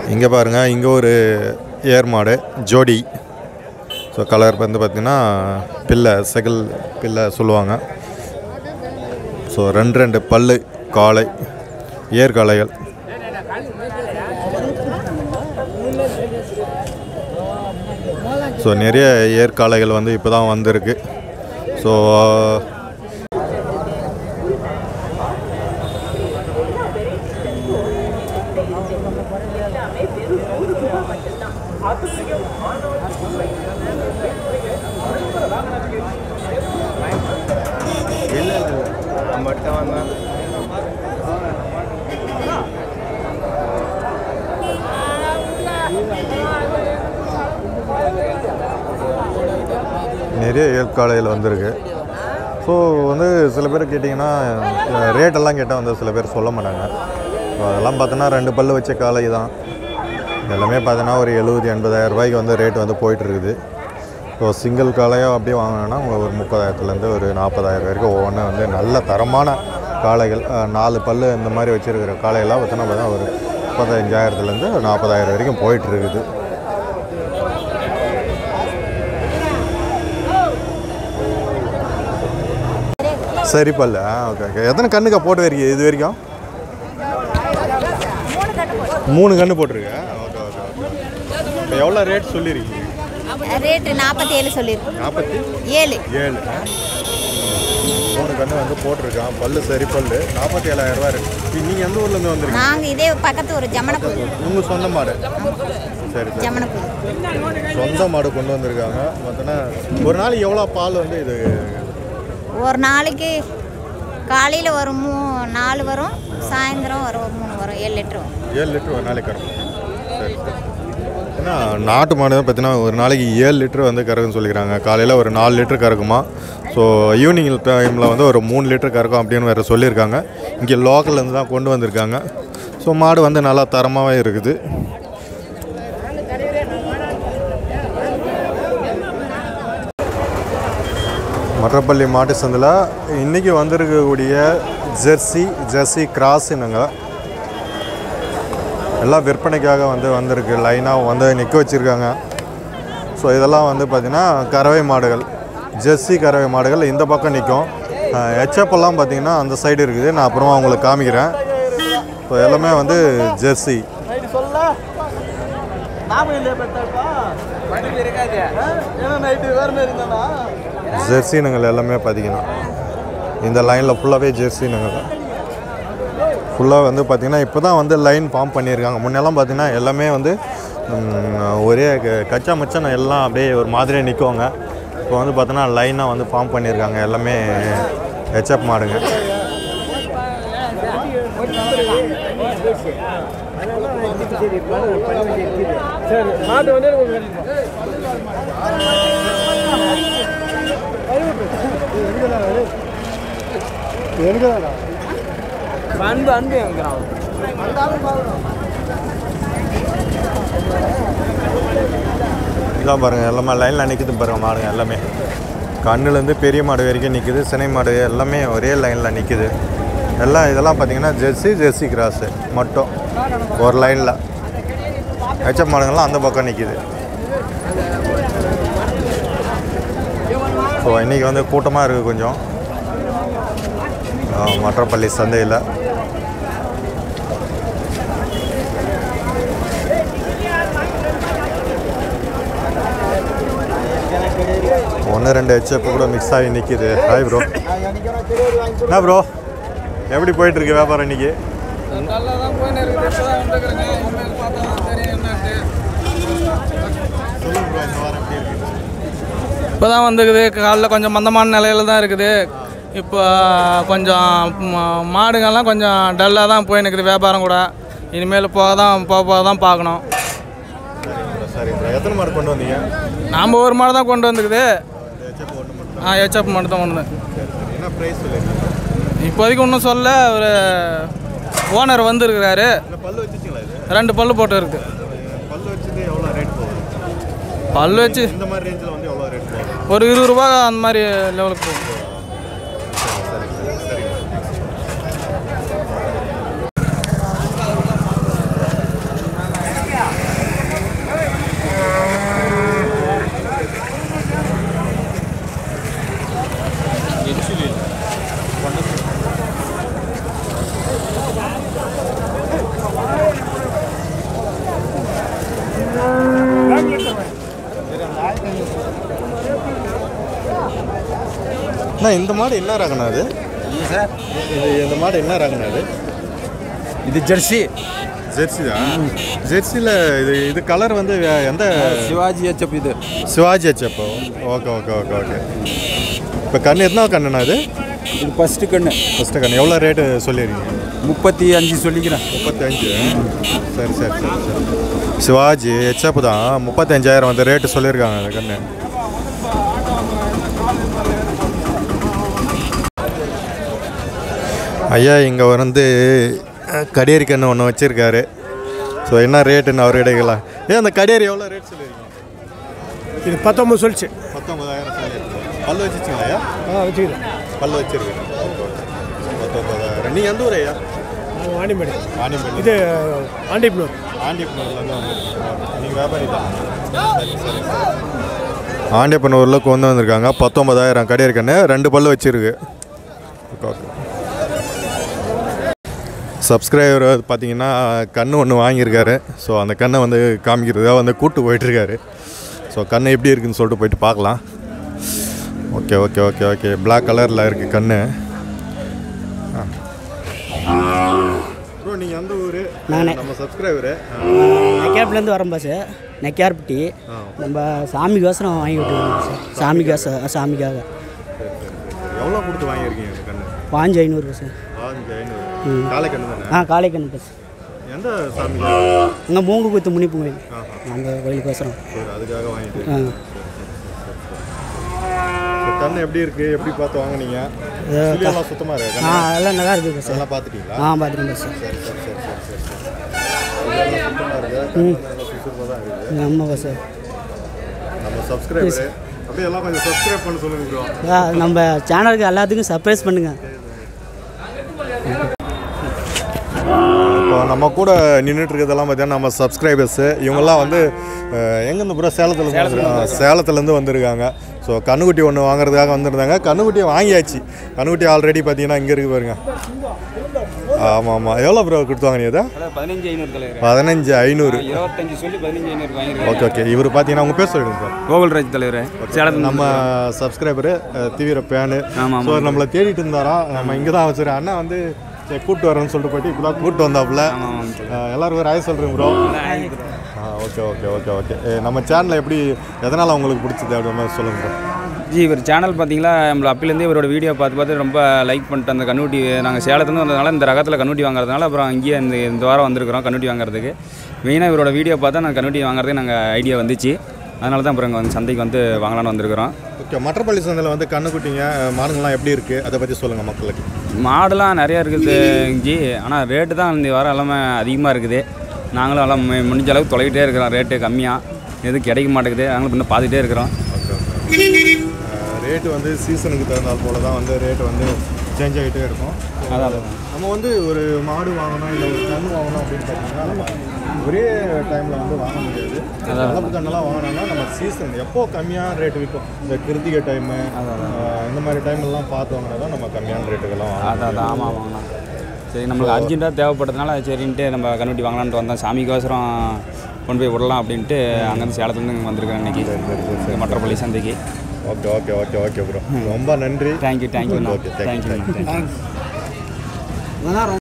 இங்கே பாருங்கள் இங்கே ஒரு ஏர் மாடு ஜோடி ஸோ கலர் வந்து பார்த்திங்கன்னா பிள்ளை செகல் பிள்ளை சொல்லுவாங்க ஸோ ரெண்டு ரெண்டு பல்லு காளை ஏர் காளைகள் ஸோ நிறைய ஏர் காளைகள் வந்து இப்போ தான் வந்திருக்கு ஸோ இல்லை இல்லை நம்மகிட்ட வந்தான் நிறைய ஏற்காலையில் வந்திருக்கு ஸோ வந்து சில பேர் கேட்டிங்கன்னா ரேட்டெல்லாம் கேட்டால் வந்து சில பேர் சொல்ல மாட்டாங்க ஸோ அதெல்லாம் பார்த்தோன்னா ரெண்டு பல்லு வச்ச காலை தான் எல்லாமே பார்த்தோன்னா ஒரு எழுபது எண்பதாயிரம் ரூபாய்க்கு வந்து ரேட் வந்து போயிட்டுருக்குது ஸோ சிங்கிள் காளையாக அப்படியே வாங்கினோன்னா உங்களுக்கு ஒரு முப்பதாயிரத்துலேருந்து ஒரு நாற்பதாயிரம் வரைக்கும் ஒவ்வொன்றும் வந்து நல்ல தரமான காளைகள் அஹ், நாலு பல்லு இந்த மாதிரி வச்சுருக்கிற காளையெல்லாம் பார்த்தோன்னா பார்த்தா ஒரு முப்பத்தஞ்சாயிரத்துலேருந்து நாற்பதாயிரம் வரைக்கும் போயிட்டுருக்குது சரி பல்லு ஆ ஓகே ஓகே எத்தனை கண்ணுக்கா போட்டு வரைக்கும் இது வரைக்கும் மூணு கண்ணு போட்டிருக்க ஓகே ஓகே ஓகே இப்போ எவ்வளோ ரேட் சொல்லியிருக்கீங்க ரேட்டு நாற்பத்தி ஏழு சொல்லியிருக்கோம் நாற்பத்தி ஏழு ஏழு ஆ? மூணு கண்ணு வந்து போட்டிருக்கான் பல்லு சரி பல்லு நாற்பத்தி ஏழாயிரம் ரூபா இருக்கு நீங்கள் எந்த ஊர்லேருந்து வந்திருக்கீங்க நாங்கள் இதே பக்கத்து ஒரு ஜமனப்புது உங்கள் சொந்த மாடு சரி சரி ஜமனப்புது சொந்த மாடு கொண்டு வந்திருக்காங்க பார்த்தோன்னா ஒரு நாளைக்கு எவ்வளோ பால் வந்து இது ஒரு நாளைக்கு காலையில் ஒரு மூ நாலு வரும் சாயந்தரம் ஒரு மூணு வரும் ஏழு லிட்டர் வரும் ஏழு லிட்டர் ஒரு நாளைக்கு கறக்கும் சரி சரி ஏன்னா நாட்டு மாடு பார்த்தீங்கன்னா ஒரு நாளைக்கு ஏழு லிட்டர் வந்து கறக்குன்னு சொல்லிக்கிறாங்க காலையில் ஒரு நாலு லிட்டர் கறக்குமா ஸோ ஈவினிங் டைமில் வந்து ஒரு மூணு லிட்டர் கறக்கும் அப்படின்னு வேறு சொல்லியிருக்காங்க இங்கே லோக்கல்லேருந்து தான் கொண்டு வந்திருக்காங்க ஸோ மாடு வந்து நல்லா தரமாகவே இருக்குது மற்றப்பள்ளி மாட்டு சந்தில் இன்றைக்கி வந்திருக்கக்கூடிய ஜெர்சி ஜெர்சி கிராஸுனுங்க எல்லாம் விற்பனைக்காக வந்து வந்திருக்கு லைனாக வந்து நிற்க வச்சுருக்காங்க ஸோ இதெல்லாம் வந்து பார்த்திங்கன்னா கறவை மாடுகள் ஜெர்சி கறவை மாடுகள் இந்த பக்கம் நிற்கும் எச்எப்பெல்லாம் பார்த்தீங்கன்னா அந்த சைடு இருக்குது நான் அப்புறமா உங்களுக்கு காமிக்கிறேன் ஸோ எல்லாமே வந்து ஜெர்சி நைட்டு சொல்ல நாம இல்லையா பெத்தாக்கா வண்டி இருக்காது ஏன்னா நைட்டு வேற மாதிரி இருந்தானா ஜெர்சினுங்கள் எல்லாமே பார்த்தீங்கன்னா இந்த லைனில் ஃபுல்லாகவே ஜெர்சினுங்க தான் ஃபுல்லாக வந்து பார்த்திங்கன்னா இப்போ தான் வந்து லைன் ஃபார்ம் பண்ணியிருக்காங்க முன்னெல்லாம் பார்த்திங்கன்னா எல்லாமே வந்து ம், ஒரே க- கச்சா மச்சான் எல்லாம் அப்படியே ஒரு மாதிரியே நிற்குவாங்க இப்போ வந்து பார்த்தோன்னா லைனாக வந்து ஃபார்ம் பண்ணியிருக்காங்க எல்லாமே ஹெச்அப் மாடுங்க சரி மாட்டு வந்து அன்பு அன்பு எங்கிறான் இதான் பாருங்கள் எல்லாமே லைனில் நிற்குது பாருங்கள் மாடுங்க எல்லாமே கண்ணுலேருந்து பெரிய மாடு வரைக்கும் நிற்குது சினை மாடு எல்லாமே ஒரே லைனில் நிற்குது எல்லாம் இதெல்லாம் பார்த்தீங்கன்னா ஜெர்சி ஜெர்சி கிராஸு மட்டும் ஒரு லைனில் ஹெச்எப் மாடுங்கள்லாம் அந்த பக்கம் நிற்குது ஸோ இன்றைக்கி வந்து கூட்டமாக இருக்குது கொஞ்சம் ஆ, மற்றப்பள்ளி சந்தையில் ஒன்று ரெண்டு ஹெச்எப் கூட மிக்ஸ் ஆகி நிற்கிது ஹாய் ப்ரோ என்ன ப்ரோ எப்படி போயிட்டுருக்கு வியாபாரம் இன்னைக்கு நல்லா தான் போயின்னு இருக்குது இப்போ தான் வந்துக்கிறேங்க இனிமேல் பார்த்தா தான் தெரியும் என்னன்ட்டு சொல்லுங்க ப்ரோ இந்த வாரம் எப்படி இருக்கு இப்போ தான் வந்துக்குது காலைல கொஞ்சம் மந்தமான நிலையில தான் இருக்குது இப்போ கொஞ்சம் ம- மாடுங்கெல்லாம் கொஞ்சம் டல்லாக தான் போயின்னு இருக்குது வியாபாரம் கூட இனிமேல் போக தான் போக போக தான் பார்க்கணும் சரி ப்ரோ எத்தனை மாடு கொண்டு வந்தீங்க நாம் ஒரு மாடு தான் கொண்டு வந்துக்குது ஹெச்எப் ஒன்று மட்டும் ஆ ஹெச்அப் மட்டும் தான் ஒன்று சரி சரி என்ன ப்ரைஸ் சொல்லியிருக்கீங்க இப்போதைக்கு ஒன்றும் சொல்ல ஒரு ஓனர் வந்திருக்கிறாரு இல்லை பல்லு வச்சுச்சிங்களா இது ரெண்டு பல்லு போட்டு இருக்கு பல்லு வச்சது எவ்வளோ ரேட் போகுது பல்லு வச்சு இந்த மாதிரி ரேஞ்சில் வந்து எவ்வளோ ரேட் போகுது ஒரு இருபது ரூபா அந்த மாதிரி லெவலுக்கு போகும் சரி சரி சரி அண்ணா இந்த மாடு என்ன ரகண்ணா அது சார் இது இந்த மாடு என்ன ரகண்ணா அது இது ஜெர்சி ஜெர்சி தான் ஜெர்சியில் இது இது கலர் வந்து வே- எந்த சிவாஜி ஹெச்எப் இது சிவாஜி ஹெச்எப்போ ஓகே ஓகே ஓகே ஓகே இப்போ கண்ணு எத்தனா கண்ணுண்ணா இது இது ஃபஸ்ட்டு கண்ணு ஃபஸ்ட்டு கண்ணு எவ்வளோ ரேட்டு சொல்லிடுறீங்க முப்பத்தி அஞ்சு சொல்லிக்கிறேன் முப்பத்தஞ்சு சரி சரி சரி சரி சிவாஜி ஹெச்எப் தான் முப்பத்தஞ்சாயிரம் அந்த ரேட்டு சொல்லியிருக்காங்க அந்த கண்ணு ஐயா இங்கே வந்து அஹ், கடியரி கண்ணு ஒன்று வச்சுருக்காரு ஸோ என்ன ரேட்டுன்னு அவர் இடைக்கலாம் ஏன் அந்த கடியரி எவ்வளோ ரேட் சொல்லியிருக்கீங்க இது பத்தொம்பது சொல்லிச்சு பத்தொம்பதாயிரம் சொல்லியிருக்கீங்க பல்லு வச்சுச்சிங்களா ஐயா ஆ வச்சுக்கிறேன் பல்லு வச்சுருக்கீங்க பத்தொம்பதாயிரம் நீங்கள் எந்த ஊர் ஐயா நாங்கள் வாணிமேடு வாணியம்பள்ளி இது ஆண்டிப்னூர் ஆண்டியப்பனூர்லேருந்து வந்திருக்கீங்க நீங்கள் வியாபாரி தான் சரி சரி ஆண்டியப்பனூரில் கொண்டு வந்திருக்காங்க பத்தொம்பதாயிரம் கடையர் கண்ணு ரெண்டு பல்லு வச்சிருக்கு சப்ஸ்கிரைபர் பார்த்தீங்கன்னா கண்ணு ஒன்று வாங்கியிருக்காரு ஸோ அந்த கண்ணை வந்து காமிக்கிறதுக்காக வந்து கூட்டு போயிட்டுருக்காரு ஸோ கண்ணு எப்படி இருக்குன்னு சொல்லிட்டு போயிட்டு பார்க்கலாம் okay okay okay okay Black கலரில் இருக்குது கண்ணு ப்ரோ நீங்கள் எந்த ஊர் நானே. நம்ம சப்ஸ்கிரைபரு நெக்கியார்லேருந்து வரேன் பாஸ் நெக்கியார்பட்டி நம்ம சாமிக்கோசரம் வாங்கி விட்டுருக்கோம் சார் சாமிக்கோச சாமிக்காக எவ்வளோ கொடுத்து வாங்கியிருக்கீங்க இந்த கண்ணு பாஞ்சு ஐநூறு சார் ஆஞ்சு ஐநூறு காலை கண்ணு தானே ஆ காளைக்கண்ணு பஸ் எந்த சாமி அங்கே மூங்கு குத்து முனிப்பு கோயில் அந்த கோயிலுக்கோசரம் சரி அதுக்காக வாங்கிட்டு ஆ இந்த கண்ணு எப்படி இருக்கு எப்படி பார்த்து வாங்குனீங்க இது சுழியெல்லாம் சுத்தமாக இருக்கு ஆ கண்ணு அதெல்லாம் நல்லா இருக்குது பஸ் அதெல்லாம் பார்த்துட்டீங்களா ஆ பார்த்துருங்க பஸ் சரி சரி சரி சரி சரி சரி சுழியெல்லாம் சுத்தமாக இருக்கு கண்ணு நல்லா சுறுசுறுப்பாக தான் இருக்குது ஆமாம் பஸ் நம்ம சப்ஸ்கிரைபரு அப்படியே எல்லாம் கொஞ்சம் சப்ஸ்கிரைப் பண்ண சொல்லுங்க ப்ரோ நம்ம சேனலுக்கு எல்லாத்துக்கும் சர்ப்ரைஸ் பண்ணுங்கள் இப்போ நம்ம கூட நின்றுட்டு இருக்கிறதெல்லாம் பார்த்தீங்கன்னா நம்ம சப்ஸ்கிரைபர்ஸு இவங்கெல்லாம் வந்து அஹ், எங்கேருந்து பூரா சேலத்துலேருந்து சேலத்துலேருந்து வந்திருக்காங்க ஸோ கண்ணுக்குட்டி ஒன்று வாங்குறதுக்காக வந்திருந்தாங்க கண்ணுக்குட்டியை வாங்கியாச்சு கண்ணுக்குட்டி ஆல்ரெடி பார்த்தீங்கன்னா இங்கே இருக்கு பாருங்க ஆமாம் ஆமாம் எவ்வளோ ப்ரோ கொடுத்து வாங்கினீங்க இதை? பதினஞ்சு ஐநூறு தலைவர் பதினஞ்சு ஐநூறு இருபத்தஞ்சு சொல்லி பதினஞ்சு ஐநூறு வாங்கிருக்கேன் ஓகே ஓகே இவர் பார்த்தீங்கன்னா உங்கள் பேர் சொல்லிடுங்க சார் கோகுல்ராஜ் தலைவர் சேலத்தில் நம்ம சப்ஸ்கிரைபரு தீவிர பேனு ஆமாம், ஸோ நம்மளை தேடிட்டு இருந்தாரா நம்ம இங்கே தான் வச்சுரு அண்ணா வந்து சரி கூப்பிட்டு வரேன்னு சொல்லிட்டு போயிட்டு இப்போ தான் கூப்பிட்டு வந்தாப்புல அஹ், எல்லாரும் ஒரு ஆய் சொல்கிறேன் ப்ரோ ஆ ஓகே ஓகே ஓகே ஓகே நம்ம சேனலில் எப்படி எதனால் உங்களுக்கு பிடிச்சது அப்படி மாதிரி சொல்லுங்க ப்ரோ ஜி இவர் சேனல் பார்த்தீங்களா நம்மள அப்பிலேருந்தே இவரோட வீடியோ பார்த்து பார்த்து ரொம்ப லைக் பண்ணிட்டு அந்த கண்ணுட்டி நாங்கள் சேலத்துலேருந்து வந்ததுனால இந்த ரகத்தில் கண்ணுட்டி வாங்குறதுனால அப்புறம் இங்கேயே இந்த இந்த வாரம் வந்திருக்கிறோம் கண்ணுட்டி வாங்குறதுக்கு மெயினாக இவரோட வீடியோ பார்த்தா நாங்கள் கண்ணுட்டி வாங்குறதுக்கு நாங்கள் ஐடியா வந்துச்சு அதனால தான் அப்புறம் இங்கே வந்து சந்தைக்கு வந்து வாங்கலாம்னு வந்திருக்கிறோம் ஓகே மற்றப்பள்ளி சந்தையில் வந்து கண்ணுக்குட்டிங்க மாடுங்கள்லாம் எப்படி இருக்குது அதை பற்றி சொல்லுங்கள் மக்களுக்கு மாடுலாம் நிறையா இருக்குது ஜி ஆனால் ரேட்டு தான் இந்த வாரம் எல்லாமே அதிகமாக இருக்குது நாங்களும் எல்லாம் மு- முடிஞ்ச அளவுக்கு தொலைகிட்டே இருக்கிறோம் ரேட்டு கம்மியாக எதுவும் கிடைக்க மாட்டேங்குது நாங்களும் இன்னும் பார்த்துட்டே இருக்கிறோம் ஓகே ஓகே ரேட்டு வந்து சீசனுக்கு தகுந்தால் போல தான் வந்து ரேட்டு வந்து சேஞ்ச் ஆகிட்டே இருக்கும் அதான் நம்ம வந்து ஒரு மாடு வாங்கணும் இல்லை ஒரு கன்று வாங்கணும் அப்படின்னு பார்த்தீங்கன்னா நம்ம ஒரே டைமில் வந்து வாங்க முடியாது கலப்பு கண்ணெல்லாம் வாங்கினோம்னா நம்ம சீசன் எப்போ கம்மியான ரேட்டு விற்கும் இந்த கிருத்திகை டைமு இந்த மாதிரி டைம்லாம் பார்த்து வாங்கினா தான் நம்ம கம்மியான ரேட்டுக்கெல்லாம் வாங்க அதான் அதான் ஆமாம் ஆமாங்கண்ணா சரி நம்மளுக்கு அர்ஜென்ட்டாக தேவைப்பட்டதுனால சரின்ட்டு நம்ம கண்ணுட்டி வாங்கலான்ட்டு வந்தோம் சாமிக்கோசரம் கொண்டு போய் விடலாம் அப்படின்ட்டு அங்கேருந்து சேலத்துலேருந்து இங்கே வந்திருக்கிறேன் இன்னைக்கு மற்றப்பள்ளி சந்தைக்கு okay okay okay okay bro ரொம்ப நன்றி thank you thank you okay thank you thank you thank you அதெல்லாம்